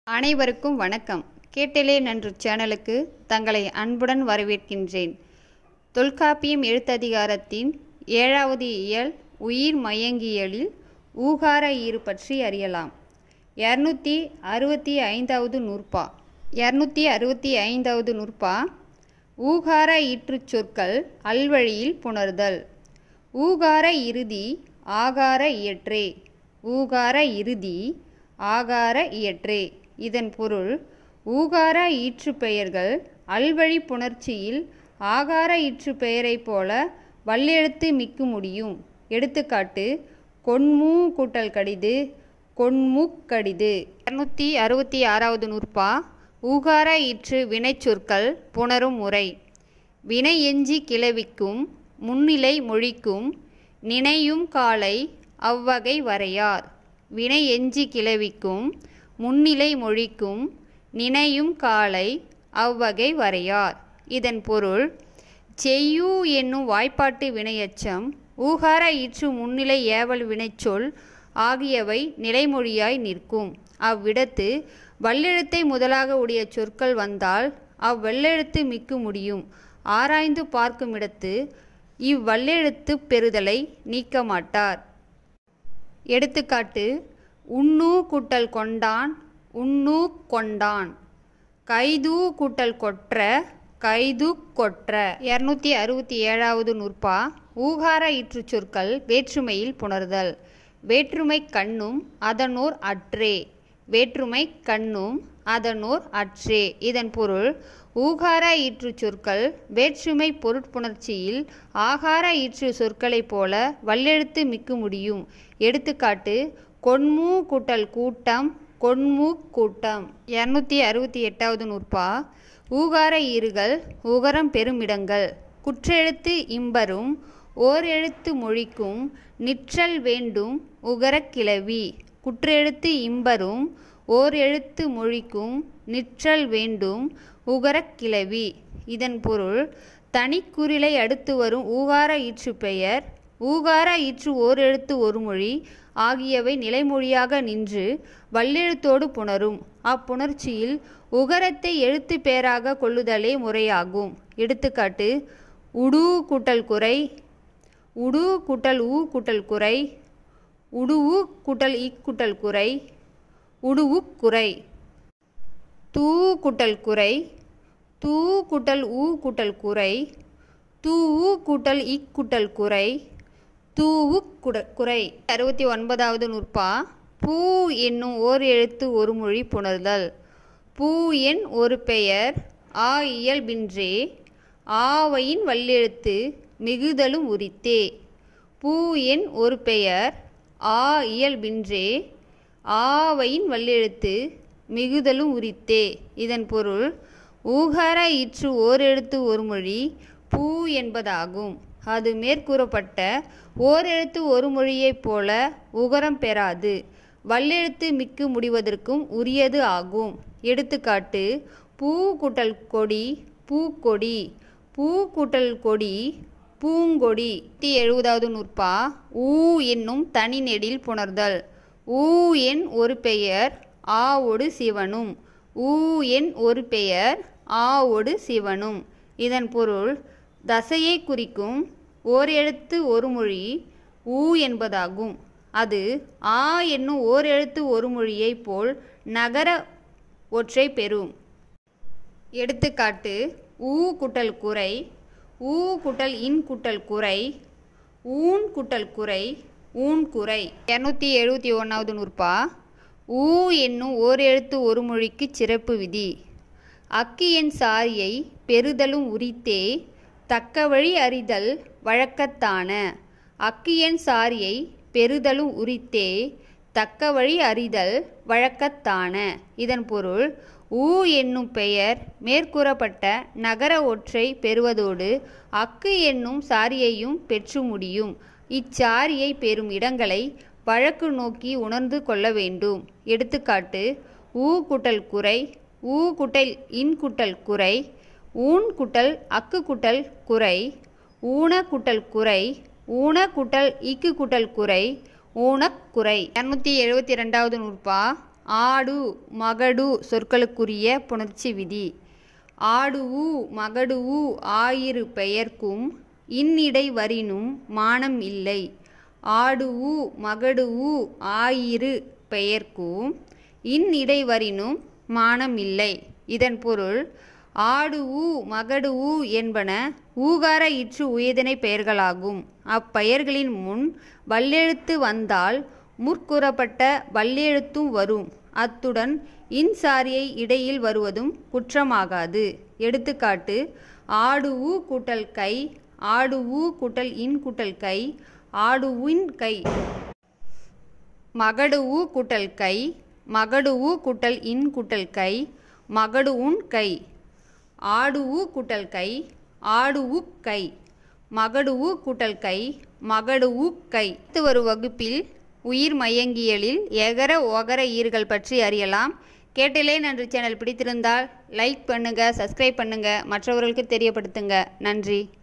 அனைவருக்கும் வணக்கம் கேட்டலே நன்று சேனலுக்கு தங்களை அன்புடன் வரவேற்கின்றேன் தொல்காப்பியம் எழுத்ததிகாரத்தின் ஏழாவது இயல் உயிர் மயங்கியலில் ஊகார ஈறு பற்றி அறியலாம் இரநூத்தி அறுபத்தி ஐந்தாவது நூற்பா இரநூத்தி அறுபத்தி ஐந்தாவது நூற்பா ஊகார ஈற்றுச் சொற்கள் அல்வழியில் புணர்தல் ஊகார இறுதி ஆகார இயற்றே ஊகார இறுதி ஆகார இயற்றே இதன் பொருள் ஊகார ஈற்று பெயர்கள் அல்வழி புணர்ச்சியில் ஆகார ஈற்று பெயரைப் போல வல்லெழுத்து மிக்கு முடியும் எடுத்துக்காட்டு கொன்மூ கூட்டல் கடிது கொன்முக் கடிது இரநூத்தி அறுபத்தி ஆறாவது நூற்பா ஊகார ஈற்று வினைச்சொற்கள் புணரும் முறை வினை எஞ்சி கிளவிக்கும் முன்னிலை மொழிக்கும் நினையும் காலை அவ்வகை வரையார் வினை எஞ்சி கிளவிக்கும் முன்னிலை மொழிக்கும் நினையும் காலை அவ்வகை வரையார் இதன் பொருள் செய்யூ என்னும் வாய்ப்பாட்டு வினையச்சம் ஊகார ஈற்று முன்னிலை ஏவல் வினைச்சொல் ஆகியவை நிலைமொழியாய் நிற்கும் அவ்விடத்து வல்லெழுத்தை முதலாக உடைய சொற்கள் வந்தால் அவ்வெள்ளெழுத்து மிக்கு முடியும் ஆராய்ந்து பார்க்கும் இடத்து இவ்வல்லெழுத்து பெறுதலை நீக்க மாட்டார் எடுத்துக்காட்டு உண்ணு கூட்டல் கொண்டான் உண்ணு கொண்டான் கைது கூட்டல் கொற்ற கைது கொற்ற இரநூத்தி அறுபத்தி ஏழாவது நூற்பா ஊகார இற்று சொற்கள் வேற்றுமையில் புணர்தல் வேற்றுமை கண்ணும் அதனோர் அற்றே வேற்றுமை கண்ணும் அதனோர் அற்றே இதன் பொருள் ஊகார ஈற்று சொற்கள் வேற்றுமை பொருட்புணர்ச்சியில் ஆகார ஈற்று சொற்களைப் போல வல்லெழுத்து மிக்கு முடியும் எடுத்துக்காட்டு கொன்மூ கூட்டல் கூட்டம் கொன்மூ கூட்டம் இரநூத்தி அறுபத்தி எட்டாவது நூற்பா ஊகார ஈறுகள் உகரம் பெருமிடங்கள் குற்றெழுத்து இம்பரும் ஓர் எழுத்து மொழிக்கும் நிற்றல் வேண்டும் உகரக் கிளவி குற்றெழுத்து இம்பரும் ஓர் எழுத்து மொழிக்கும் நிற்றல் வேண்டும் உகரக் கிளவி இதன் பொருள் தனிக்குறிலை அடுத்து வரும் ஊகார ஈற்று பெயர் ஊகார ஈற்று ஓர் எழுத்து ஒரு மொழி ஆகியவை நிலைமொழியாக நின்று வல்லெழுத்தோடு புணரும் அப்புணர்ச்சியில் உகரத்தை எழுத்து பெயராக கொள்ளுதலே முறையாகும் எடுத்துக்காட்டு உடு கூட்டல் குறை உடு கூட்டல் ஊ கூட்டல் குறை உடுவு கூட்டல் இக்கூட்டல் குறை உடுவு குறை தூ கூட்டல் குறை தூ கூட்டல் ஊ கூட்டல் குறை தூவு கூட்டல் இக்கூட்டல் குறை தூவு குட குறை அறுபத்தி ஒன்பதாவது நூற்பா பூ என்னும் ஓர் எழுத்து ஒரு மொழி புணர்தல் பூ என் ஒரு பெயர் ஆ இயல்பின்றே ஆவையின் வல்லெழுத்து மிகுதலும் உரித்தே பூ என் ஒரு பெயர் ஆ இயல்பின்றே ஆவையின் வல்லெழுத்து மிகுதலும் உரித்தே இதன் பொருள் ஊகார இற்று ஓர் எழுத்து ஒரு மொழி பூ என்பதாகும் அது மேற்கூறப்பட்ட ஓர் எழுத்து ஒரு மொழியைப் போல உகரம் பெறாது வல்லெழுத்து மிக்கு முடிவதற்கும் உரியது ஆகும் எடுத்துக்காட்டு பூ கூட்டல் கொடி பூக்கொடி பூ கூட்டல் கொடி பூங்கொடி நூற்றி எழுபதாவது நூற்பா ஊ என்னும் தனி நெடில் புணர்தல் ஊ என் ஒரு பெயர் ஆ ஒடு சிவனும் ஊ என் ஒரு பெயர் ஆ ஒடு சிவனும் இதன் பொருள் தசையை குறிக்கும் ஓர் எழுத்து ஒரு மொழி ஊ என்பதாகும் அது ஆ என்னும் ஓர் எழுத்து ஒரு மொழியைப் போல் நகர ஒற்றை பெறும் எடுத்துக்காட்டு ஊ குட்டல் குறை ஊ குட்டல் இன் குட்டல் குறை ஊன் குட்டல் குறை ஊன் குறை இரநூத்தி எழுபத்தி ஒன்றாவது நூற்பா ஊ என்னும் ஓர் எழுத்து ஒரு மொழிக்கு சிறப்பு விதி அக்கியன் சாரியை பெறுதலும் உரித்தே தக்க வழி அறிதல் வழக்கத்தான அக்கியன் சாரியை பெறுதலும் உரித்தே தக்க வழி அறிதல் வழக்கத்தான இதன் பொருள் ஊ என்னும் பெயர் மேற்கூறப்பட்ட நகர ஒற்றை பெறுவதோடு அக்கு என்னும் சாரியையும் பெற்று முடியும் இச்சாரியை பெறும் இடங்களை வழக்கு நோக்கி உணர்ந்து கொள்ள வேண்டும் எடுத்துக்காட்டு ஊ குட்டல் குறை ஊ குட்டல் இன் குட்டல் குறை ஊன் குட்டல் அக்கு குட்டல் குறை ஊன குட்டல் குறை ஊன குட்டல் இக்கு குட்டல் குறை ஊனக்குறை இரநூத்தி எழுபத்தி ரெண்டாவது நூற்பா ஆடு மகடு சொற்களுக்குரிய புணர்ச்சி விதி ஆடுவு மகடுவு ஆயிரு பெயர்க்கும் இன்னிடை வரினும் மானம் இல்லை ஆடுவு மகடுவு ஆயிரு பெயர்க்கும் இன்னிடை வரினும் மானம் இல்லை இதன் பொருள் ஆடுவு மகடுவு என்பன ஊகார இற்று உயர்திணை பெயர்களாகும் அப்பெயர்களின் முன் வல்லெழுத்து வந்தால் முற்கூறப்பட்ட வல்லெழுத்தும் வரும் அத்துடன் இன்சாரியை இடையில் வருவதும் குற்றமாகாது எடுத்துக்காட்டு ஆடுவு கூட்டல் கை ஆடுவு கூட்டல் இன் கூட்டல் கை ஆடுவின் கை மகடுவு கூட்டல் கை மகடுவு கூட்டல் இன் கூட்டல் கை மகடுவுன் கை ஆடுவு கூட்டல் கை ஆடுவு கை மகடுவு கூட்டல் கை மகடுவு கை அடுத்து வரும் வகுப்பில் உயிர் மயங்கியலில் எகர ஒகர ஈறுகள் பற்றி அறியலாம் கேட்டலே நன்றி சேனல் பிடித்திருந்தால் லைக் பண்ணுங்க சப்ஸ்கிரைப் பண்ணுங்க மற்றவர்களுக்கு தெரியப்படுத்துங்க நன்றி